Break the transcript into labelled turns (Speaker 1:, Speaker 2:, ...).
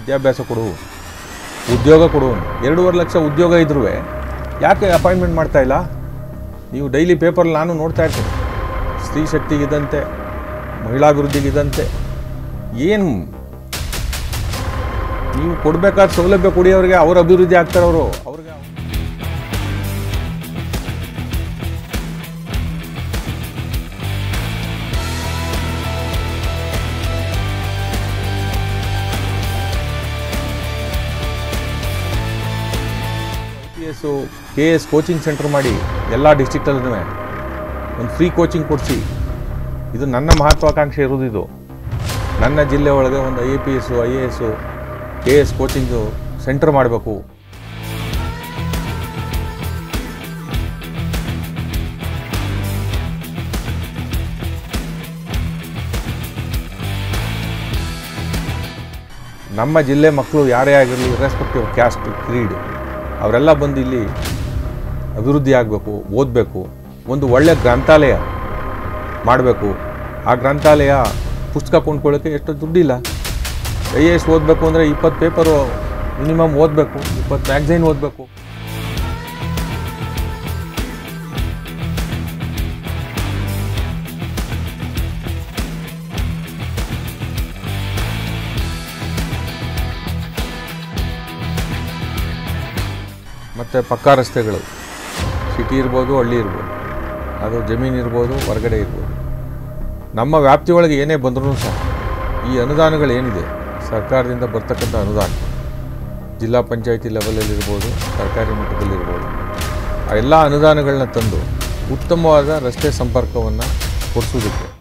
Speaker 1: ವಿದ್ಯಾಭ್ಯಾಸ ಕೊಡು ಉದ್ಯೋಗ ಕೊಡು ಎರಡೂವರೆ ಲಕ್ಷ ಉದ್ಯೋಗ ಇದ್ರೂ ಯಾಕೆ ಅಪಾಯಿಂಟ್ಮೆಂಟ್ ಮಾಡ್ತಾ ಇಲ್ಲ ನೀವು ಡೈಲಿ ಪೇಪರಲ್ಲಿ ನಾನು ನೋಡ್ತಾ ಇರ್ತೀನಿ ಸ್ತ್ರೀ ಶಕ್ತಿಗಿದಂತೆ ಮಹಿಳಾಭಿವೃದ್ಧಿಗಿದಂತೆ ಏನು ನೀವು ಕೊಡಬೇಕಾದ ಸೌಲಭ್ಯ ಕೊಡಿಯೋರಿಗೆ ಅವ್ರ ಅಭಿವೃದ್ಧಿ ಆಗ್ತಾರೆ ಅವರು ಅವ್ರಿಗೆ I P S K S coaching centre ಮಾಡಿ ಎಲ್ಲ ಡಿಸ್ಟಿಕ್ಟಲ್ಲೂ ಒಂದು ಫ್ರೀ ಕೋಚಿಂಗ್ ಕೊಡಿಸಿ ಇದು ನನ್ನ ಮಹತ್ವಾಕಾಂಕ್ಷೆ ಇರೋದು ಇದು ನನ್ನ ಜಿಲ್ಲೆ ಒಳಗೆ ಒಂದು I P S I A S K S coaching centre ಮಾಡಬೇಕು ನಮ್ಮ ಜಿಲ್ಲೆ ಮಕ್ಕಳು ಯಾರೇ ಆಗಿರಲಿ ಇರ್ರೆಸ್ಪೆಕ್ಟಿವ್ ಕ್ಯಾಸ್ಟ್ ಕ್ರೀಡ್ ಅವರೆಲ್ಲ ಬಂದು ಇಲ್ಲಿ ಅಭಿವೃದ್ಧಿ ಆಗಬೇಕು ಓದಬೇಕು ಒಂದು ಒಳ್ಳೆ ಗ್ರಂಥಾಲಯ ಮಾಡಬೇಕು ಆ ಗ್ರಂಥಾಲಯ ಪುಸ್ತಕ ಕೊಂಡ್ಕೊಳ್ಳೋಕ್ಕೆ ಎಷ್ಟು ದುಡ್ಡಿಲ್ಲ ಐ ಎ ಎಸ್ ಓದಬೇಕು ಅಂದರೆ ಇಪ್ಪತ್ತು ಪೇಪರು ಮಿನಿಮಮ್ ಓದಬೇಕು ಇಪ್ಪತ್ತು ಮ್ಯಾಗ್ಝೈನ್ ಓದಬೇಕು ಮತ್ತು ಪಕ್ಕಾ ರಸ್ತೆಗಳು ಸಿಟಿ ಇರ್ಬೋದು ಹಳ್ಳಿ ಇರ್ಬೋದು ಅದು ಜಮೀನು ಇರ್ಬೋದು ಹೊರಗಡೆ ಇರ್ಬೋದು ನಮ್ಮ ವ್ಯಾಪ್ತಿ ಒಳಗೆ ಏನೇ ಬಂದರೂ ಸಹ ಈ ಅನುದಾನಗಳು ಏನಿದೆ ಸರ್ಕಾರದಿಂದ ಬರ್ತಕ್ಕಂಥ ಅನುದಾನ ಜಿಲ್ಲಾ ಪಂಚಾಯತಿ ಲೆವೆಲಲ್ಲಿರ್ಬೋದು ಸರ್ಕಾರಿ ಮಟ್ಟದಲ್ಲಿರ್ಬೋದು ಆ ಎಲ್ಲ ಅನುದಾನಗಳನ್ನ ತಂದು ಉತ್ತಮವಾದ ರಸ್ತೆ ಸಂಪರ್ಕವನ್ನು ಕೊಡಿಸೋದಕ್ಕೆ